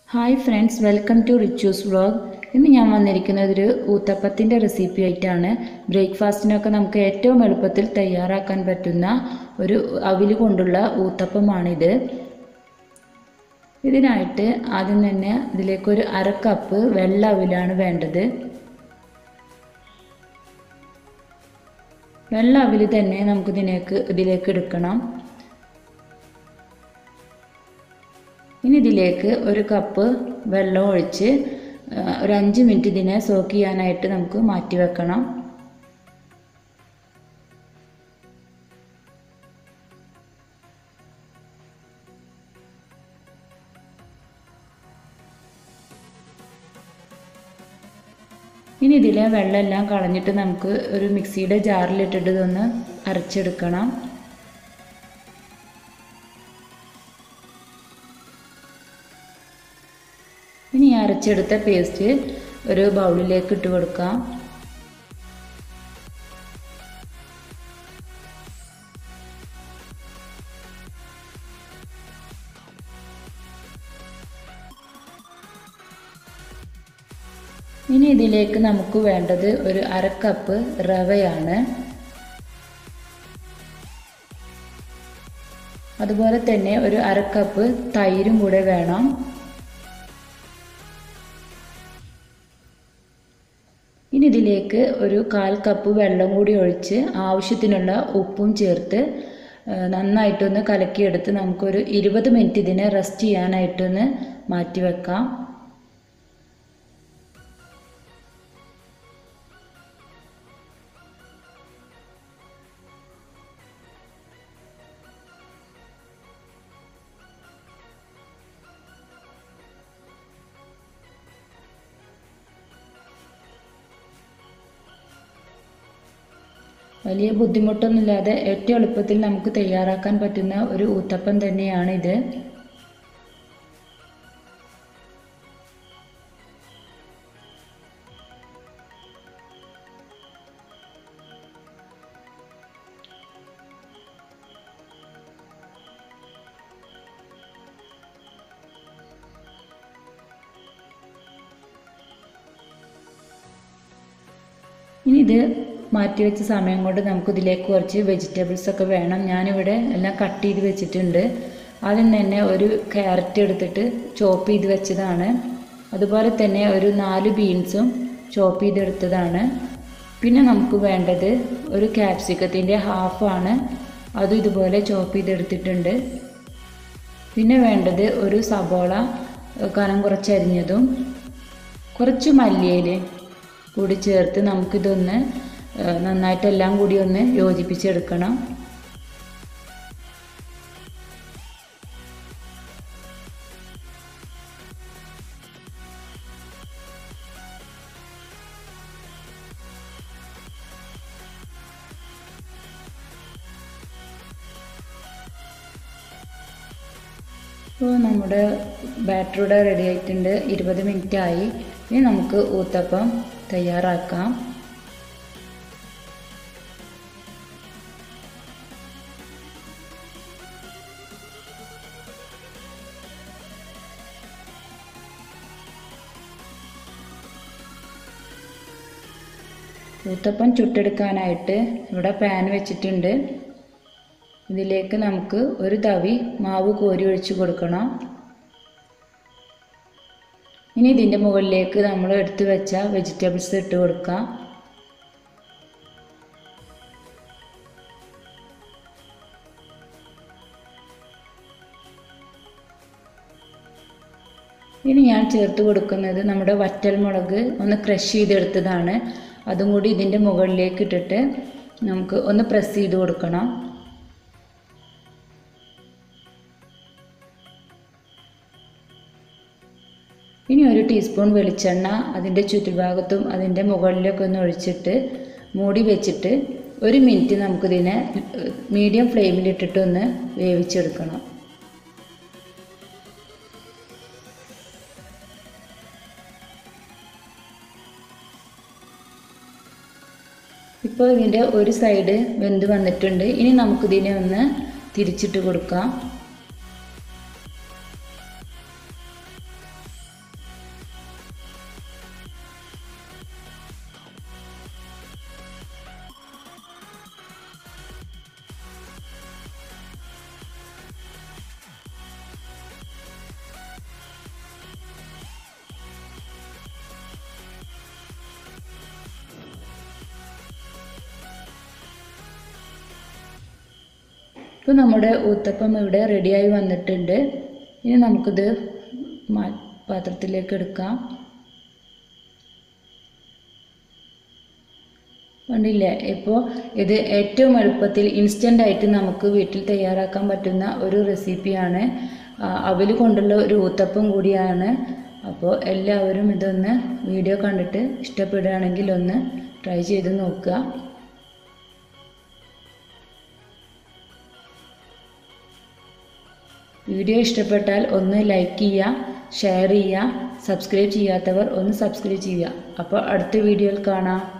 hi friends welcome to Richu's vlog ഇന്ന് ഞാൻ വന്നിരിക്കുന്നത് ഒരു ഊത്തപ്പത്തിൻ്റെ റെസിപ്പി ആയിട്ടാണ് ബ്രേക്ക്ഫാസ്റ്റിനൊക്കെ നമുക്ക് ഏറ്റവും എളുപ്പത്തിൽ തയ്യാറാക്കാൻ പറ്റുന്ന ഒരു അവിൽ കൊണ്ടുള്ള ഊത്തപ്പമാണിത് ഇതിനായിട്ട് ആദ്യം തന്നെ ഇതിലേക്കൊരു അര കപ്പ് വെള്ള അവിലാണ് വേണ്ടത് വെള്ള അവിൽ തന്നെ നമുക്ക് ഇതിലേക്ക് ഇതിലേക്ക് എടുക്കണം ഇനി ഇതിലേക്ക് ഒരു കപ്പ് വെള്ളം ഒഴിച്ച് ഒരു അഞ്ച് മിനിറ്റ് ഇതിനെ സോക്ക് ചെയ്യാനായിട്ട് നമുക്ക് മാറ്റി വെക്കണം ഇനി ഇതിലെ വെള്ളമെല്ലാം കളഞ്ഞിട്ട് നമുക്ക് ഒരു മിക്സിയുടെ ജാറിലിട്ടിട്ട് ഇതൊന്ന് അരച്ചെടുക്കണം ഇനി അരച്ചെടുത്ത പേസ്റ്റ് ഒരു ബൗളിലേക്ക് ഇട്ട് കൊടുക്കാം ഇനി ഇതിലേക്ക് നമുക്ക് വേണ്ടത് ഒരു അര കപ്പ് റവയാണ് അതുപോലെ തന്നെ ഒരു അര കപ്പ് തൈരും കൂടെ വേണം ഇനി ഇതിലേക്ക് ഒരു കാൽ കപ്പ് വെള്ളം കൂടി ഒഴിച്ച് ആവശ്യത്തിനുള്ള ഉപ്പും ചേർത്ത് നന്നായിട്ടൊന്ന് കലക്കിയെടുത്ത് നമുക്കൊരു ഇരുപത് മിനിറ്റ് ഇതിനെ റെസ്റ്റ് ചെയ്യാനായിട്ടൊന്ന് മാറ്റി വെക്കാം വലിയ ബുദ്ധിമുട്ടൊന്നുമില്ലാതെ ഏറ്റവും എളുപ്പത്തിൽ നമുക്ക് തയ്യാറാക്കാൻ പറ്റുന്ന ഒരു ഊത്തപ്പം തന്നെയാണ് ഇത് ഇനി ഇത് മാറ്റി വെച്ച സമയം കൊണ്ട് നമുക്ക് ഇതിലേക്ക് കുറച്ച് വെജിറ്റബിൾസ് ഒക്കെ വേണം ഞാനിവിടെ എല്ലാം കട്ട് ചെയ്ത് വെച്ചിട്ടുണ്ട് ആദ്യം തന്നെ ഒരു ക്യാരറ്റ് എടുത്തിട്ട് ചോപ്പ് ചെയ്ത് വെച്ചതാണ് അതുപോലെ തന്നെ ഒരു നാല് ബീൻസും ചോപ്പ് ചെയ്തെടുത്തതാണ് പിന്നെ നമുക്ക് വേണ്ടത് ഒരു ക്യാപ്സിക്കത്തിൻ്റെ ഹാഫാണ് അതും ഇതുപോലെ ചോപ്പ് ചെയ്തെടുത്തിട്ടുണ്ട് പിന്നെ വേണ്ടത് ഒരു സബോള കനം കുറച്ചരിഞ്ഞതും കുറച്ച് മല്ലിയില കൂടി ചേർത്ത് നമുക്കിതൊന്ന് നന്നായിട്ട് എല്ലാം കൂടി ഒന്ന് യോജിപ്പിച്ചെടുക്കണം ഇപ്പോൾ നമ്മുടെ ബാറ്ററിയുടെ റെഡി ആയിട്ടുണ്ട് ഇരുപത് മിനിറ്റ് ആയി ഇനി നമുക്ക് ഊത്തപ്പം തയ്യാറാക്കാം ഊത്തപ്പം ചുട്ടെടുക്കാനായിട്ട് ഇവിടെ പാൻ വെച്ചിട്ടുണ്ട് ഇതിലേക്ക് നമുക്ക് ഒരു തവി മാവ് കോരി ഒഴിച്ച് കൊടുക്കണം ഇനി ഇതിൻ്റെ മുകളിലേക്ക് നമ്മൾ എടുത്തു വെച്ച വെജിറ്റബിൾസ് ഇട്ട് കൊടുക്കാം ഇനി ഞാൻ ചേർത്ത് കൊടുക്കുന്നത് നമ്മുടെ വറ്റൽ മുളക് ഒന്ന് ക്രഷ് ചെയ്തെടുത്തതാണ് അതും കൂടി ഇതിൻ്റെ മുകളിലേക്ക് ഇട്ടിട്ട് നമുക്ക് ഒന്ന് പ്രസ് ചെയ്ത് കൊടുക്കണം ഇനി ഒരു ടീസ്പൂൺ വെളിച്ചെണ്ണ അതിൻ്റെ ചുറ്റുഭാഗത്തും അതിൻ്റെ മുകളിലൊക്കെ ഒന്ന് ഒഴിച്ചിട്ട് മൂടി വെച്ചിട്ട് ഒരു മിനിറ്റ് നമുക്കിതിനെ മീഡിയം ഫ്ലെയിമിലിട്ടിട്ട് ഒന്ന് വേവിച്ചെടുക്കണം ഇപ്പോൾ ഇതിൻ്റെ ഒരു സൈഡ് വെന്ത് വന്നിട്ടുണ്ട് ഇനി നമുക്കിതിനെ ഒന്ന് തിരിച്ചിട്ട് കൊടുക്കാം ഇപ്പോൾ നമ്മുടെ ഊത്തപ്പം ഇവിടെ റെഡിയായി വന്നിട്ടുണ്ട് ഇനി നമുക്കിത് മാ പാത്രത്തിലേക്ക് എടുക്കാം കണ്ടില്ലേ ഇപ്പോൾ ഇത് ഏറ്റവും എളുപ്പത്തിൽ ഇൻസ്റ്റൻ്റ് ആയിട്ട് നമുക്ക് വീട്ടിൽ തയ്യാറാക്കാൻ പറ്റുന്ന ഒരു റെസിപ്പിയാണ് അവൽ കൊണ്ടുള്ള ഒരു ഊത്തപ്പം കൂടിയാണ് അപ്പോൾ എല്ലാവരും ഇതൊന്ന് വീഡിയോ കണ്ടിട്ട് ഇഷ്ടപ്പെടുകയാണെങ്കിൽ ഒന്ന് ട്രൈ ചെയ്ത് നോക്കുക വീഡിയോ ഇഷ്ടപ്പെട്ടാൽ ഒന്ന് ലൈക്ക് ചെയ്യുക ഷെയർ ചെയ്യുക സബ്സ്ക്രൈബ് ചെയ്യാത്തവർ ഒന്ന് സബ്സ്ക്രൈബ് ചെയ്യുക അപ്പോൾ അടുത്ത വീഡിയോയിൽ കാണാം